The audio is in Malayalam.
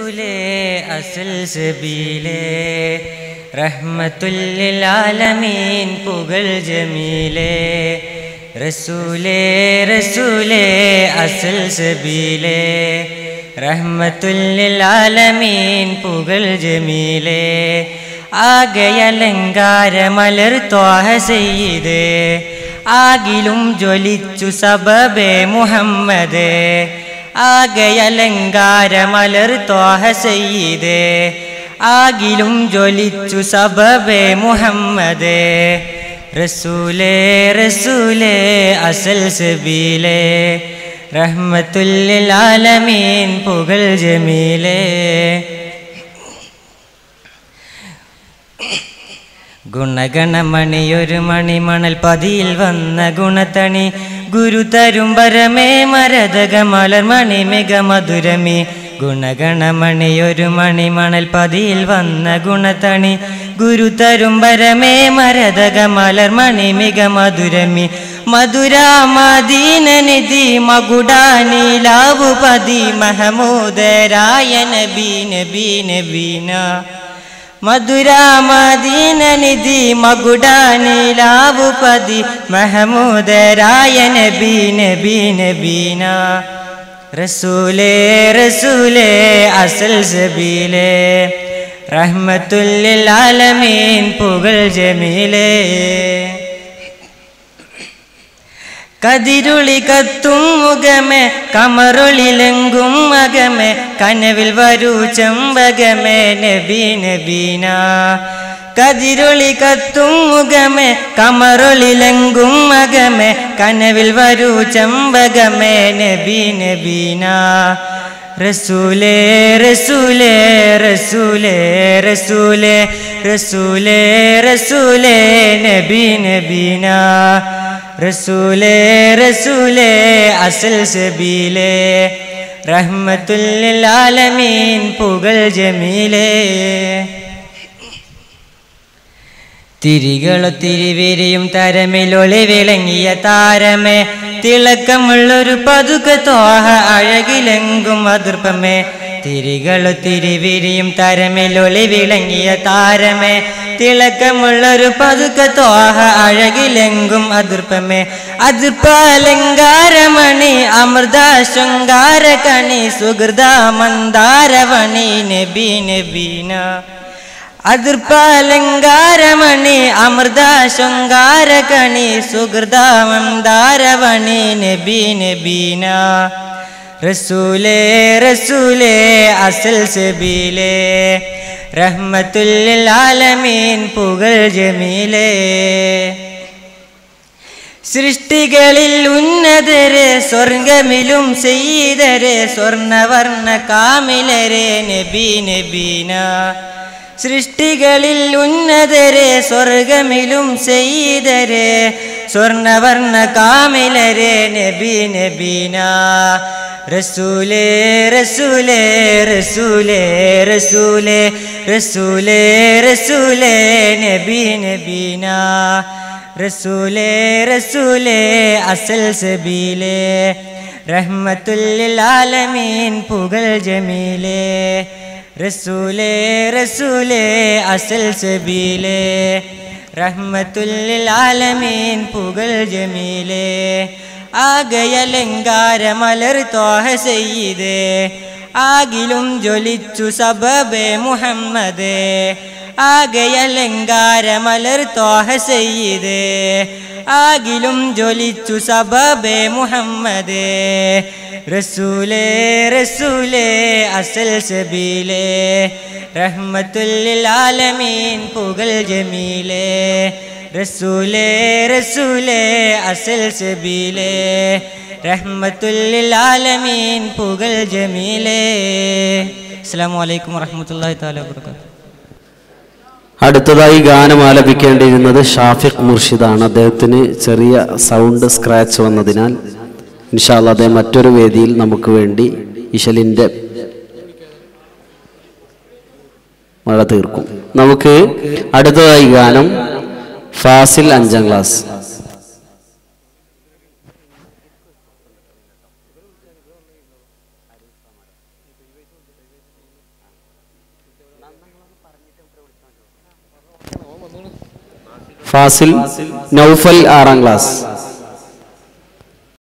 റസൂലേ അസൽ സബീലേ റഹ്മത്തുല്ലാലമീൻ പുകൾ ജമീലേ റസൂലേ റസൂലേ അസൽ സബീലേ റഹ്മത്തുല്ലാലമീൻ പുകൾ ജമീലേ ആകയലങ്കാര മലർ ത്വാഹ ചെയ്തേ ആകിലും ജ്വലിച്ചു സബബേ മുഹമ്മദേ ആകയലങ്കാര മലർ ത്വാഹ ചെയ്തേ ആകിലും ജ്വലിച്ചു സബബേ മുഹമ്മദേ റസൂലേ റസൂലേ അസൽ സബീലേ റഹ്മത്തുല്ലാലമീൻ പുകൾ ജമീലേ ഗുണഗണമണിയൊരു മണിമണൽ പതിയിൽ വന്ന ഗുണത്തണി ഗുരു തരും പരമേ മരതക മലർ മണി മിക മധുരമി ഗുണഗണമണിയൊരു മണിമണൽ പതിയിൽ വന്ന ഗുണത്തണി ഗുരു തരും പരമേ മരതക മലർ മണി മിക മധുരമി മധുരാമദീന നിധി മകുടാനീലാവു പതി മഹമൂദരായ നബി നബി നബീന മധുരാമദീന നിധി മകുടാനീലാവു പതി മഹമൂദരായ നബി നബി നബീന റസൂലേ റസൂലേ അസൽ സബീലേ റഹ്മത്തുല്ലിൽ ആലമീൻ പുകൾ ജമീലേ കതിരുളി കത്തും മുഖമേ കമറുളിലെങ്കും മകമേ കനവിൽ വരൂ ചെമ്പകമേ നബി നബീന കതിരുളി കത്തും മുഖമേ കമറുളിലെങ്കും മകമേ കനവിൽ വരൂ ചെമ്പകമേ നബി നബീന റസൂലേ റസൂലേ റസൂലേ റസൂലേ റസൂലേ റസൂലേ നബി നബീന റസൂലേ റസൂലേ അസൽ സബീലേ റഹ്മത്തുല്ലാലമീൻ പുകൾ ജമീലേ തിരികളോ തിരിവിരിയും തരമിലൊളി വിളങ്ങിയ താരമേ തിളക്കമുള്ളൊരു പതുക തോഹ അഴകിലെങ്കും അതിർപ്പമേ തിരികളോ തിരിവിരിയും തരമിലൊളി വിളങ്ങിയ താരമേ തിളക്കമുള്ളൊരു പതുക തോഹ അഴകിലെങ്കും അതിർപ്പമേ അതിർപ്പാലങ്കാരമണി അമൃത ശൃംഗാര കണി സുഹൃത മന്ദാരവണി നബി നബീന അതിർപ്പാലങ്കാരമണി അമൃത ശൃംഗാര കണി സുഹൃത മന്ദാരവണി നബി നബീന റസൂലേ റസൂലേ അസൽ സബീലേ റഹ്മത്തുല്ലാലമീൻ പുകൾ ജമീലേ സൃഷ്ടികളിൽ ഉന്നതരെ സ്വർഗമിലും ചെയ്തരെ സ്വർണവർണ്ണ കാമിലരെ നബി നബീന സൃഷ്ടികളിൽ ഉന്നതരെ സ്വർഗമിലും ചെയ്തരെ സ്വർണവർണ്ണ കാമിലരെ നബി നബീന റസൂലേ റസൂലേ റസൂലേ റസൂലേ റസൂലേ റസൂലേ നബി നബീന റസൂലേ റസൂലേ അസൽ സബീലേ റഹ്മത്തുല്ലാലമീൻ പുകൾ ജമീലേ റസൂലേ റസൂലേ അസൽ സബീലേ റഹ്മത്തുല്ലാലമീൻ പുകൾ ജമീലേ ആകയലങ്കാര മലർ തോഹ ചെയ്തേ ആകിലും ജ്വലിച്ചു സബബേ മുഹമ്മദേ ആകയലങ്കാര മലർ തോഹ ചെയ്തേ ആകിലും ജ്വലിച്ചു സബബേ മുഹമ്മദേ റസൂലേ റസൂലേ അസൽ സബീലേ റഹ്മത്തുല്ലാലമീൻ പുകൾ ജമീലേ റസൂലേ റസൂലേ അസൽ സബീലേ റഹ്മത്തുല്ലാലമീൻ പുകൾ ജമീലേ അസ്സാം വലൈക്കും വറഹമത്തല്ലാഹി താല വർക്കാത്തു അടുത്തതായി ഗാനം ആലപിക്കേണ്ടിയിരുന്നത് ഷാഫിഖ് മുർഷിദാണ് അദ്ദേഹത്തിന് ചെറിയ സൗണ്ട് സ്ക്രാച്ച് വന്നതിനാൽ ഇൻഷാല്ല അദ്ദേഹം മറ്റൊരു വേദിയിൽ നമുക്ക് വേണ്ടി ഇശലിൻ്റെ മഴ തീർക്കും നമുക്ക് അടുത്തതായി ഗാനം ഫാസിൽ അഞ്ചാം ക്ലാസ് ഫാസിൽ നൗഫൽ ആറാം ക്ലാസ്